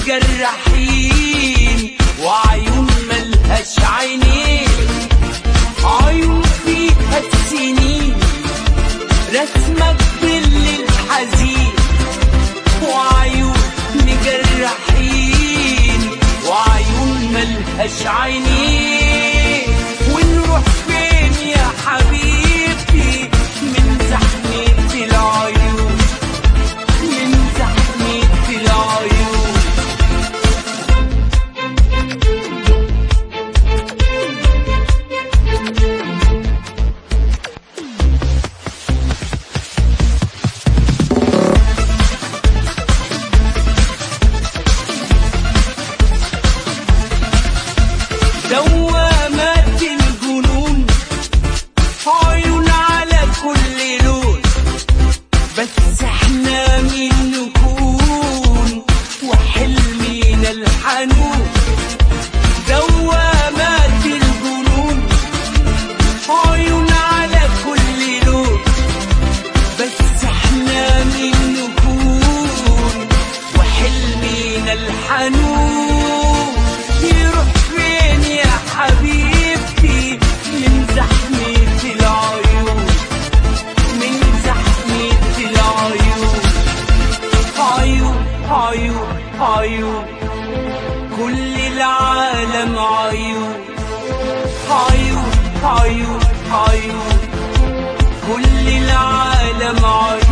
مجرحين وعيون ملهاش عينين عيون فيها السنين رسمك بالليل حزين وعيون مجرحين وعيون ملهاش عينين ونروح فين يا حبيبي من زحمة العيون من زحمة العيون دوامات الجنون عيون على كل لون بس احنا مين نكون وحلمنا الحنون دوامات الجنون عيون على كل لون بس احنا مين نكون وحلمنا الحنون يروح فين يا حبيبتي من زحمة العيون من زحمة العيون عيون عيون عيون كل العالم عيون عيون عيون عيون كل العالم عيون